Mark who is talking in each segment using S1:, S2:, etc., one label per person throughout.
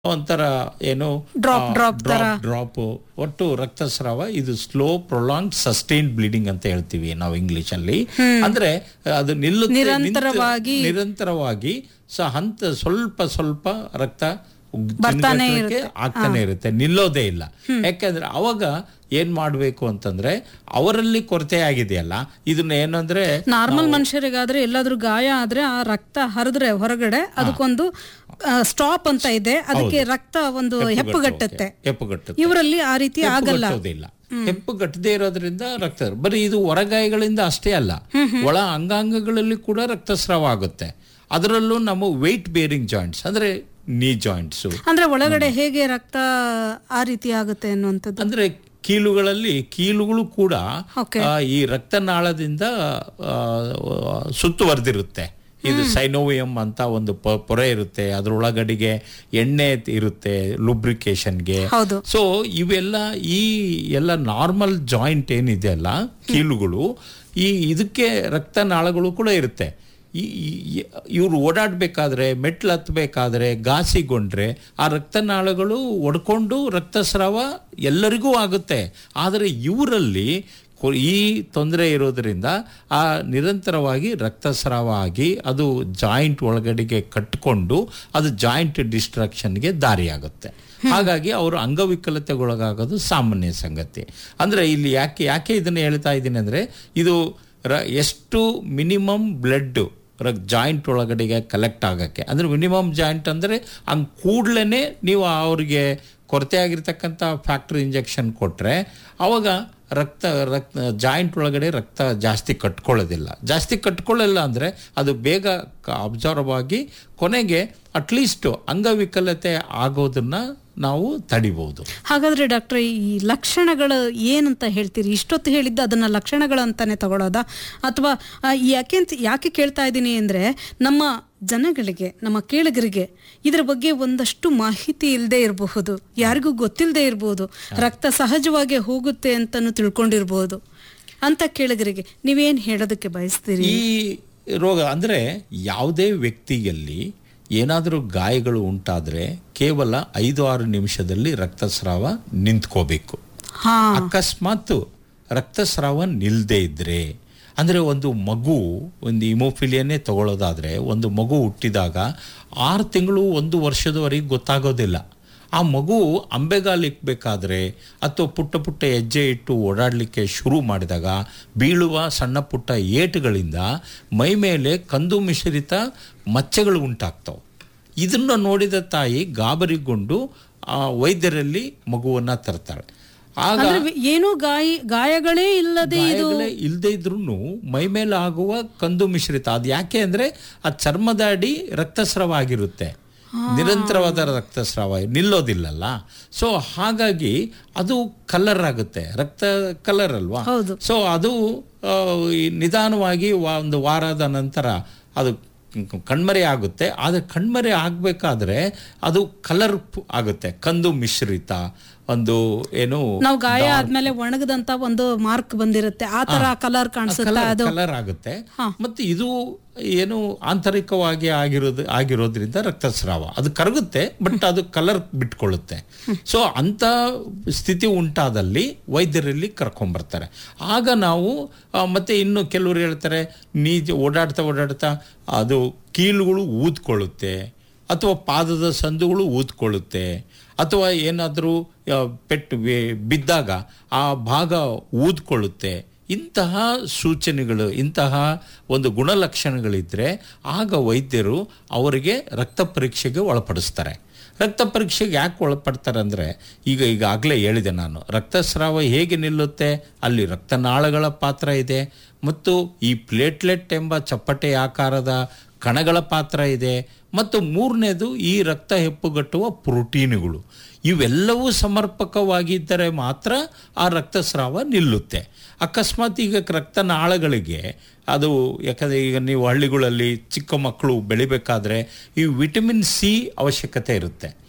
S1: ಒಂಥರ ಏನು
S2: Drop, drop ತರ.
S1: ಡ್ರಾಪ್ ಒಟ್ಟು ರಕ್ತಸ್ರಾವ ಇದು ಸ್ಲೋ ಪ್ರೊಲಾಂಗ್ ಸಸ್ಟೈನ್ ಬ್ಲೀಡಿಂಗ್ ಅಂತ ಹೇಳ್ತೀವಿ ನಾವು ಇಂಗ್ಲಿಷ್ ಅಲ್ಲಿ ಅಂದ್ರೆ ಅದು ನಿಲ್ಲುತ್ತೆ ನಿಂತು-
S2: ನಿರಂತರವಾಗಿ-
S1: ನಿರಂತರವಾಗಿ ಸ ಹಂತ ಸ್ವಲ್ಪ ಸ್ವಲ್ಪ ರಕ್ತ
S2: ಬರ್ತಾನೆ
S1: ಜಿನುಗಟ್ಟಕ್ಕೆ ಆಗ್ತಾನೆ ಇರುತ್ತೆ ನಿಲ್ಲೋದೇ ಇಲ್ಲ ಯಾಕಂದ್ರೆ ಅವಾಗ ಏನ್ ಮಾಡ್ಬೇಕು ಅಂತಂದ್ರೆ ಅವರಲ್ಲಿ ಕೊರತೆ ಆಗಿದೆಯಲ್ಲ ಇದನ್ನ ಏನಂದ್ರೆ
S2: ನಾರ್ಮಲ್ ಮನುಷ್ಯರಿಗಾದ್ರೆ ಎಲ್ಲಾದ್ರೂ ಗಾಯ ಆದ್ರೆ ಆ ರಕ್ತ ಹರಿದ್ರೆ ಹೊರಗಡೆ ಅದಕ್ಕೊಂದು ಸ್ಟಾಪ್ ಅಂತ ಇದೆ ಅದಕ್ಕೆ ರಕ್ತ ಒಂದು ಹೆಪ್ಪುಗಟ್ಟುತ್ತೆ
S1: ಹೆಪ್ಪುಗಟ್ಟುತ್ತೆ
S2: ಇವರಲ್ಲಿ ಆ ರೀತಿ ಆಗಲ್ಲ
S1: ಹೆಪ್ಪುಗಟ್ಟೋದಿಲ್ಲ ಹೆಪ್ಪು ಗಟ್ಟದೇ ಇರೋದ್ರಿಂದ ರಕ್ತ ಬರೀ ಇದು ಹೊರಗಾಯಗಳಿಂದ ಅಷ್ಟೇ ಅಲ್ಲ ಒಳ ಅಂಗಾಂಗಗಳಲ್ಲಿ ಕೂಡ ರಕ್ತಸ್ರಾವ ಆಗುತ್ತೆ ಅದರಲ್ಲೂ ನಮ್ಮ ವೆಯ್ಟ್ ಬೇರಿಂಗ್ ಜಾಯಿಂಟ್ಸ್ ಅಂದ್ರೆ ನೀ ಜಾಯಿಂಟ್ಸ್
S2: ಅಂದ್ರೆ ಒಳಗಡೆ ಹೇಗೆ ರಕ್ತ ಆ ರೀತಿ ಆಗುತ್ತೆ ಅನ್ನುವಂಥದ್ದು
S1: ಅಂದ್ರೆ ಕೀಲುಗಳಲ್ಲಿ ಕೀಲುಗಳು ಕೂಡ
S2: Okay.
S1: ಆ, ಈ ರಕ್ತನಾಳದಿಂದ ಆ, ಸುತ್ತುವರೆದಿರುತ್ತೆ ಇದು ಸೈನೋವಿಯಂ ಅಂತ ಒಂದು ಪ- ಪೊರೆ ಇರುತ್ತೆ ಅದ್ರೊಳಗಡೆಗೆ ಎಣ್ಣೆ ಇರುತ್ತೆ ಲುಬ್ರಿಕೇಶನ್ಗೆ
S2: ಹೌದು
S1: ಸೊ ಇವೆಲ್ಲ ಈ ಎಲ್ಲ ನಾರ್ಮಲ್ ಜಾಯಿಂಟ್ ಏನಿದೆ ಅಲ್ಲ ಕೀಲುಗಳು ಈ ಇದಕ್ಕೆ ರಕ್ತನಾಳಗಳು ಕೂಡ ಇರುತ್ತೆ ಈ ಇವರು ಓಡಾಡಬೇಕಾದ್ರೆ ಮೆಟ್ಲು ಹತ್ತಬೇಕಾದ್ರೆ ಘಾಸಿಗೊಂಡ್ರೆ ಆ ರಕ್ತನಾಳಗಳು ಒಡ್ಕೊಂಡು ರಕ್ತಸ್ರಾವ ಎಲ್ಲರಿಗೂ ಆಗುತ್ತೆ ಆದರೆ ಇವರಲ್ಲಿ ಕೊ- ಈ ತೊಂದರೆ ಇರೋದರಿಂದ ಆ ನಿರಂತರವಾಗಿ ರಕ್ತಸ್ರಾವ ಆಗಿ ಅದು ಜಾಯಿಂಟ್ ಒಳಗಡೆಗೆ ಕಟ್ಟಿಕೊಂಡು ಅದು ಜಾಯಿಂಟ್ ಡಿಸ್ಟ್ರಕ್ಷನ್ಗೆ ದಾರಿಯಾಗುತ್ತೆ ಹಾಗಾಗಿ ಅವರು ಅಂಗವಿಕಲತೆಗೊಳಗಾಗೋದು ಸಾಮಾನ್ಯ ಸಂಗತಿ ಅಂದರೆ ಇಲ್ಲಿ ಯಾಕೆ ಯಾಕೆ ಇದನ್ನು ಹೇಳ್ತಾ ಇದ್ದೀನಿ ಅಂದರೆ ಇದು ರ ಎಷ್ಟು ಮಿನಿಮಮ್ ಬ್ಲಡ್ ಜಾಯಿಂಟ್ ಒಳಗಡೆಗೆ ಕಲೆಕ್ಟ್ ಆಗೋಕ್ಕೆ ಅಂದರೆ ಮಿನಿಮಮ್ ಜಾಯಿಂಟ್ ಅಂದರೆ ಹಂಗೆ ಕೂಡಲೇ ನೀವು ಅವ್ರಿಗೆ ಕೊರತೆ ಆಗಿರ್ತಕ್ಕಂಥ ಫ್ಯಾಕ್ಟ್ರಿ ಇಂಜೆಕ್ಷನ್ ಕೊಟ್ಟರೆ ಅವಾಗ ರಕ್ತ ರಕ್ತ ಜಾಯಿಂಟ್ ಒಳಗಡೆ ರಕ್ತ ಜಾಸ್ತಿ ಕಟ್ಕೊಳ್ಳೋದಿಲ್ಲ ಜಾಸ್ತಿ ಕಟ್ಕೊಳ್ಳಲ್ಲ ಅಂದರೆ ಅದು ಬೇಗ ಅಬ್ಸರ್ವ್ ಆಗಿ ಕೊನೆಗೆ ಅಟ್ಲೀಸ್ಟ್ ಅಂಗವಿಕಲತೆ ಆಗೋದನ್ನ ನಾವು ತಡಿಬಹುದು
S2: ಹಾಗಾದ್ರೆ ಡಾಕ್ಟರ್ ಈ ಲಕ್ಷಣಗಳು ಏನಂತ ಹೇಳ್ತೀರಿ ಇಷ್ಟೊತ್ತು ಹೇಳಿದ್ದು ಅದನ್ನ ಲಕ್ಷಣಗಳು ಅಂತಾನೆ ತಗೊಳ್ಳೋದಾ ಅಥವಾ ಆ, ಯಾಕೆ ಅಂತ ಯಾಕೆ ಕೇಳ್ತಾ ಇದ್ದೀನಿ ಅಂದ್ರೆ ನಮ್ಮ ಜನಗಳಿಗೆ ನಮ್ಮ ಕೇಳುಗರಿಗೆ ಇದರ ಬಗ್ಗೆ ಒಂದಷ್ಟು ಮಾಹಿತಿ ಇಲ್ಲದೆ ಇರಬಹುದು ಯಾರಿಗೂ ಗೊತ್ತಿಲ್ಲದೆ ಇರಬಹುದು ರಕ್ತ ಸಹಜವಾಗಿ ಹೋಗುತ್ತೆ ಅಂತಾನು ತಿಳ್ಕೊಂಡಿರ್ಬೋದು ಅಂತ ಕೇಳುಗರಿಗೆ ನೀವೇನ್ ಹೇಳೋದಕ್ಕೆ ಬಯಸ್ತೀರಿ
S1: ಈ ರೋಗ ಅಂದರೆ ಯಾವುದೇ ವ್ಯಕ್ತಿಯಲ್ಲಿ ಏನಾದರೂ ಗಾಯಗಳು ಉಂಟಾದರೆ ಕೇವಲ ಐದು ಆರು ನಿಮಿಷದಲ್ಲಿ ರಕ್ತಸ್ರಾವ ನಿಂತ್ಕೋಬೇಕು
S2: ಹಾ
S1: ಅಕಸ್ಮಾತ್ ರಕ್ತಸ್ರಾವ ನಿಲ್ಲದೆ ಇದ್ರೆ ಅಂದರೆ ಒಂದು ಮಗು ಒಂದು ಇಮೋಫಿಲಿಯನ್ನೇ ತಗೊಳ್ಳೋದಾದರೆ ಒಂದು ಮಗು ಹುಟ್ಟಿದಾಗ ಆರು ತಿಂಗಳು ಒಂದು ವರ್ಷದವರೆಗೆ ಗೊತ್ತಾಗೋದಿಲ್ಲ ಆ ಮಗು ಅಂಬೆಗಾಲು ಇಕ್ಬೇಕಾದ್ರೆ ಅಥವಾ ಪುಟ್ಟ ಪುಟ್ಟ ಹೆಜ್ಜೆ ಇಟ್ಟು ಓಡಾಡಲಿಕ್ಕೆ ಶುರು ಮಾಡಿದಾಗ ಬೀಳುವ ಸಣ್ಣ ಪುಟ್ಟ ಏಟುಗಳಿಂದ ಮೈ ಮೇಲೆ ಕಂದು ಮಿಶ್ರಿತ ಮಚ್ಚೆಗಳು ಉಂಟಾಗ್ತವೆ ಇದನ್ನು ನೋಡಿದ ತಾಯಿ ಗಾಬರಿಗೊಂಡು ಆ ವೈದ್ಯರಲ್ಲಿ ಮಗುವನ್ನ ತರ್ತಾಳೆ ಆಗ
S2: ಅಂದ್ರೆ ಏನೂ ಗಾಯ ಗಾಯಗಳೇ ಇಲ್ಲದೆ ಇದು
S1: ಗಾಯಗಳೇ ಇಲ್ಲದೆ ಇದ್ರೂ ಮೈ ಮೇಲೆ ಆಗುವ ಕಂದು ಮಿಶ್ರಿತ ಅದು ಯಾಕೆ ಅಂದ್ರೆ ಆ ಚರ್ಮದ ಅಡಿ ರಕ್ತಸ್ರಾವ ಆಗಿರುತ್ತೆ ನಿರಂತರವಾದ ರಕ್ತಸ್ರಾವ ನಿಲ್ಲೋದಿಲ್ಲಲ್ಲ ಸೊ ಹಾಗಾಗಿ ಅದು ಕಲರ್ ಆಗುತ್ತೆ ರಕ್ತ ಕಲರ್ ಅಲ್ವಾ
S2: ಹೌದು.
S1: ಸೊ ಅದು ಆ, ಈ ನಿಧಾನವಾಗಿ ವಾ- ಒಂದು ವಾರದ ನಂತರ ಅದು ಕ- ಕಣ್ಮರೆ ಆಗುತ್ತೆ ಆದರೆ ಕಣ್ಮರೆ ಆಗಬೇಕಾದ್ರೆ ಅದು ಕಲರ್ ಆಗುತ್ತೆ ಕಂದು ಮಿಶ್ರಿತ ಒಂದು ಏನು
S2: ನಾವು ಗಾಯ ಆದ್ಮೇಲೆ ಒಣಗದಂತ ಒಂದು ಮಾರ್ಕ್ ಬಂದಿರುತ್ತೆ ಆ ತರ ಕಲರ್ ಕಾಣಿಸುತ್ತೆ ಅದು
S1: ಕಲರ್ ಆಗುತ್ತೆ ಮತ್ತೆ ಇದು ಏನು ಆಂತರಿಕವಾಗಿ ಆಗಿರೋದು ಆಗಿರೋದ್ರಿಂದ ರಕ್ತಸ್ರಾವ ಅದು ಕರಗುತ್ತೆ ಬಟ್ ಅದು ಕಲರ್ ಬಿಟ್ಕೊಳ್ಳುತ್ತೆ ಸೊ ಅಂತ ಸ್ಥಿತಿ ಉಂಟಾದಲ್ಲಿ ವೈದ್ಯರಲ್ಲಿ ಕರ್ಕೊಂಬರ್ತಾರೆ ಆಗ ನಾವು ಆ, ಮತ್ತೆ ಇನ್ನು ಕೆಲವರು ಹೇಳ್ತಾರೆ ನೀ ಓಡಾಡ್ತಾ ಓಡಾಡ್ತಾ ಅದು ಕೀಲುಗಳು ಊದ್ಕೊಳ್ಳುತ್ತೆ ಅಥವಾ ಪಾದದ ಸಂದುಗಳು ಊದ್ಕೊಳ್ಳುತ್ತೆ ಅಥವಾ ಏನಾದರೂ ಪೆಟ್ಟು ಬಿ- ಬಿದ್ದಾಗ ಆ ಭಾಗ ಊದ್ಕೊಳ್ಳುತ್ತೆ ಇಂತಹ ಸೂಚನೆಗಳು ಇಂತಹ ಒಂದು ಗುಣಲಕ್ಷಣಗಳಿದ್ದರೆ ಆಗ ವೈದ್ಯರು ಅವರಿಗೆ ರಕ್ತ ಪರೀಕ್ಷೆಗೆ ಒಳಪಡಿಸ್ತಾರೆ ರಕ್ತ ಪರೀಕ್ಷೆಗೆ ಯಾಕೆ ಒಳಪಡ್ತಾರೆ ಅಂದರೆ ಈಗ ಈಗಾಗಲೇ ಹೇಳಿದೆ ನಾನು ರಕ್ತಸ್ರಾವ ಹೇಗೆ ನಿಲ್ಲುತ್ತೆ ಅಲ್ಲಿ ರಕ್ತನಾಳಗಳ ಪಾತ್ರ ಇದೆ ಮತ್ತು ಈ ಪ್ಲೇಟ್ಲೆಟ್ ಎಂಬ ಚಪ್ಪಟೆ ಆಕಾರದ ಕಣಗಳ ಪಾತ್ರ ಇದೆ ಮತ್ತು ಮೂರನೇದು ಈ ರಕ್ತ ಹೆಪ್ಪುಗಟ್ಟುವ ಪ್ರೋಟೀನುಗಳು ಇವೆಲ್ಲವೂ ಸಮರ್ಪಕವಾಗಿದ್ದರೆ ಮಾತ್ರ ಆ ರಕ್ತಸ್ರಾವ ನಿಲ್ಲುತ್ತೆ ಅಕಸ್ಮಾತ್ ಈಗ ರಕ್ತನಾಳಗಳಿಗೆ ಅದು ಯಾಕಂದರೆ ಈಗ ನೀವು ಹಳ್ಳಿಗಳಲ್ಲಿ ಚಿಕ್ಕ ಮಕ್ಕಳು ಬೆಳಿಬೇಕಾದ್ರೆ ಈ ವಿಟಮಿನ್ ಸಿ ಅವಶ್ಯಕತೆ ಇರುತ್ತೆ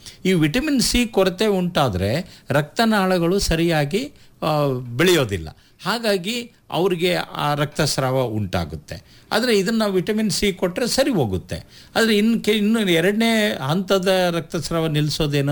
S1: ಈ ವಿಟಮಿನ್ ಸಿ ಕೊರತೆ ಉಂಟಾದರೆ ರಕ್ತನಾಳಗಳು ಸರಿಯಾಗಿ ಆ, ಬೆಳೆಯೋದಿಲ್ಲ ಹಾಗಾಗಿ ಅವ್ರಿಗೆ ಆ ರಕ್ತಸ್ರಾವ ಉಂಟಾಗುತ್ತೆ ಆದರೆ ಇದನ್ನು ವಿಟಮಿನ್ ಸಿ ಕೊಟ್ಟರೆ ಸರಿ ಹೋಗುತ್ತೆ ಆದರೆ ಇನ್ನು ಕೆ ಇನ್ನು ಎರಡನೇ ಹಂತದ ರಕ್ತಸ್ರಾವ ನಿಲ್ಲಿಸೋದೇನಂದ್ರೆ